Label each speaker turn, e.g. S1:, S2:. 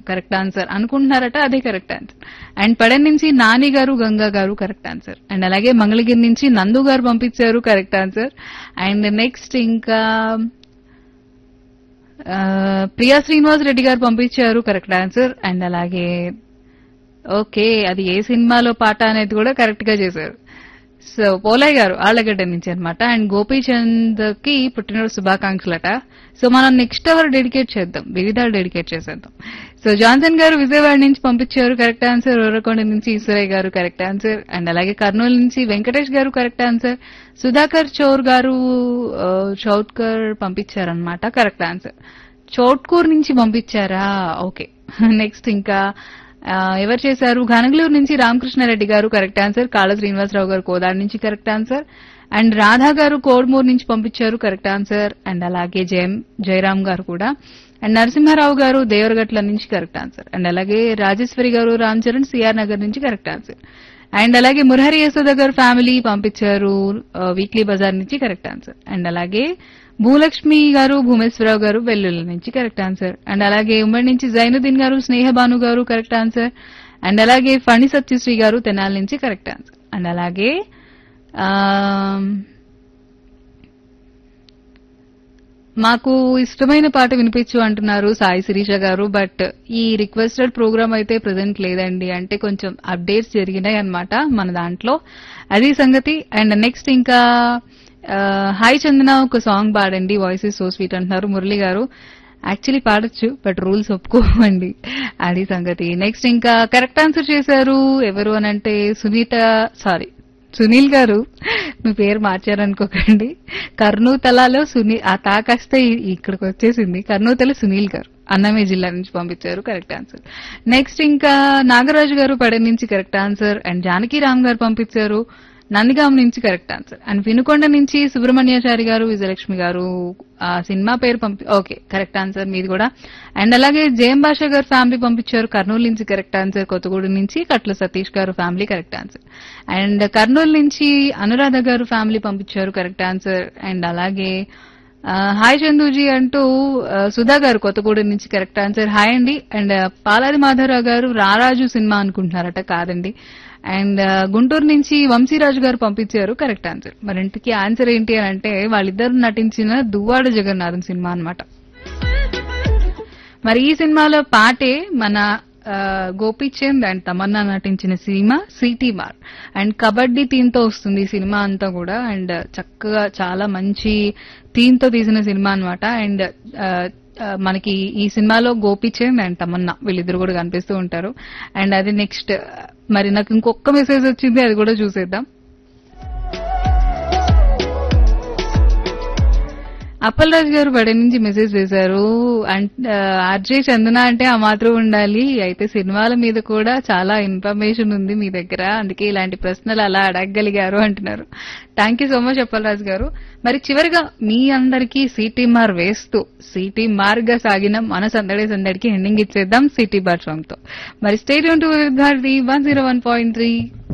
S1: correct answer అనుకుంటున్నారట అదే correct answer and పడన్ నుంచి నాని గారు గంగా గారు కరెక్ట్ ఆన్సర్ అండ్ అలాగే మంగళగిరి నుంచి నందు గారు పంపించారు కరెక్ట్ ఆన్సర్ అండ్ నెక్స్ట్ ఇంకా ఆ, ప్రియా శ్రీనివాస్ రెడ్డి గారు పంపించారు కరెక్ట్ ఆన్సర్ అండ్ అలాగే ఓకే అది ఏ సినిమాలో పాట అనేది కూడా కరెక్ట్ గా చేశారు సో పోలయ్య గారు ఆళ్లగడ్డ నుంచి అనమాట అండ్ గోపీచంద్ కి పుట్టినరోజు శుభాకాంక్షలట సో మనం నెక్స్ట్ అవర్ డెడికేట్ చేద్దాం వివిధాలు డెడికేట్ చేసేద్దాం సో జాన్సన్ గారు విజయవాడ నుంచి పంపించారు కరెక్ట్ ఆన్సర్ ఉరకొండ నుంచి ఈశ్వరయ్య గారు కరెక్ట్ ఆన్సర్ అండ్ అలాగే కర్నూలు నుంచి వెంకటేష్ గారు కరెక్ట్ ఆన్సర్ సుధాకర్ చౌర్ గారు ఆ, చౌట్కర్ పంపించారనమాట కరెక్ట్ ఆన్సర్ చౌట్కూర్ నుంచి పంపించారా ఓకే నెక్స్ట్ ఇంకా ఆ, ఎవరు చేశారు ఘనగలూరు నుంచి రామకృష్ణారెడ్డి గారు కరెక్ట్ ఆన్సర్ కాళ శ్రీనివాసరావు గారు కోదాడు నుంచి కరెక్ట్ ఆన్సర్ అండ్ రాధా గారు కోడ్మూర్ నుంచి పంపించారు కరెక్ట్ ఆన్సర్ అండ్ అలాగే జయం జయరామ్ గారు కూడా అండ్ నరసింహారావు గారు దేవరగట్ల నుంచి కరెక్ట్ ఆన్సర్ అండ్ అలాగే రాజేశ్వరి గారు రామ్ చరణ్ సిఆర్ నగర్ నుంచి కరెక్ట్ ఆన్సర్ అండ్ అలాగే మురహరి యశోద గారు ఫ్యామిలీ పంపించారు వీక్లీ బజార్ నుంచి కరెక్ట్ ఆన్సర్ అండ్ అలాగే భూలక్ష్మి గారు భూమేశ్వరరావు గారు వెల్లుల్లి నుంచి కరెక్ట్ ఆన్సర్ అండ్ అలాగే ఉమ్మడి నుంచి జైనుద్దీన్ గారు స్నేహబాను గారు కరెక్ట్ ఆన్సర్ అండ్ అలాగే ఫణి సత్యశ్రీ గారు తెనాల నుంచి కరెక్ట్ ఆన్సర్ అండ్ అలాగే ఆమ్, మాకు ఇష్టమైన పాట వినిపించు అంటున్నారు సాయి శిరీష గారు బట్ ఈ రిక్వెస్టెడ్ ప్రోగ్రామ్ అయితే ప్రెసెంట్ లేదండి అంటే కొంచెం అప్డేట్స్ జరిగినాయి అన్నమాట మన దాంట్లో అది సంగతి అండ్ నెక్స్ట్ ఇంకా ఆ, హాయ్ చందన ఒక సాంగ్ పాడండి వాయిస్ ఇస్ సో స్వీట్ అంటున్నారు మురళి గారు యాక్చువల్లీ పాడొచ్చు బట్ రూల్స్ ఒప్పుకోమండి అది సంగతి నెక్స్ట్ ఇంకా కరెక్ట్ ఆన్సర్ చేశారు ఎవరు అని అంటే సునీత సారీ సునీల్ గారు మీ పేరు మార్చారనుకోకండి కర్నూతలలో సునీల్ ఆ తాకాస్తే ఇక్కడికి వచ్చేసింది కర్నూతల సునీల్ గారు అన్నమయ్య జిల్లా నుంచి పంపించారు కరెక్ట్ ఆన్సర్ నెక్స్ట్ ఇంకా నాగరాజు గారు పడే నుంచి correct answer and Janaki Ram garu పంపించారు నందిగాం నుంచి కరెక్ట్ ఆన్సర్ అండ్ వినుకొండ నుంచి సుబ్రహ్మణ్యాచారి గారు విజయలక్ష్మి గారు ఆ సినిమా పేరు పంపి ఓకే కరెక్ట్ ఆన్సర్ మీది కూడా అండ్ అలాగే జయం భాష గారు ఫ్యామిలీ పంపించారు కర్నూలు నుంచి కరెక్ట్ ఆన్సర్ కొత్తగూడెం నుంచి Katla Satish garu family correct answer and Kurnool నుంచి అనురాధ గారు ఫ్యామిలీ పంపించారు కరెక్ట్ ఆన్సర్ అండ్ అలాగే ఆ, హాయ్ చందూజీ అంటూ ఆ, సుధా గారు కొత్తగూడెం నుంచి కరెక్ట్ ఆన్సర్ హాయ్ అండి అండ్ ఆ, పాలాది మాధవరావు గారు రారాజు సినిమా అనుకుంటున్నారట కాదండి అండ్ ఆ, గుంటూరు నుంచి వంశీరాజు గారు పంపించారు కరెక్ట్ ఆన్సర్ మరి ఇంటికి ఆన్సర్ ఏంటి అని అంటే వాళ్ళిద్దరు నటించిన దువ్వాడ జగన్నాథం సినిమా అన్నమాట మరి ఈ సినిమాలో పాటే మన ఆ, గోపీచంద్ అండ్ తమన్నా నటించిన సినిమా Seetimaarr and kabaddi theme తో వస్తుంది ఈ సినిమా అంతా కూడా అండ్ చక్కగా చాలా మంచి థీమ్ తో తీసిన సినిమా అన్నమాట అండ్ ఆ, ఆ, మనకి ఈ సినిమాలో గోపీచంద్ అండ్ తమన్నా వీళ్ళిద్దరు కూడా కనిపిస్తూ ఉంటారు అండ్ అది నెక్స్ట్ మరి నాకు ఇంకొక మెసేజ్ వచ్చింది అది కూడా చూసేద్దాం అప్పలరాజు గారు బడి నుంచి మెసేజ్ చేశారు అండ్ ఆర్జే చందన అంటే ఆ మాత్రం ఉండాలి అయితే సినిమాల మీద కూడా చాలా ఇన్ఫర్మేషన్ ఉంది మీ దగ్గర అందుకే ఇలాంటి ప్రశ్నలు అలా అడగగలిగారు అంటున్నారు thank you so much Appalaraju garu మరి చివరిగా మీ అందరికీ సిటీ మార్ వేస్తూ సిటీ మార్ గా సాగిన మన సందడి సందడికి ఎండింగ్ ఇచ్చేద్దాం సిటీ బార్ సాంగ్ తో మరి state to Bharati one zero one point three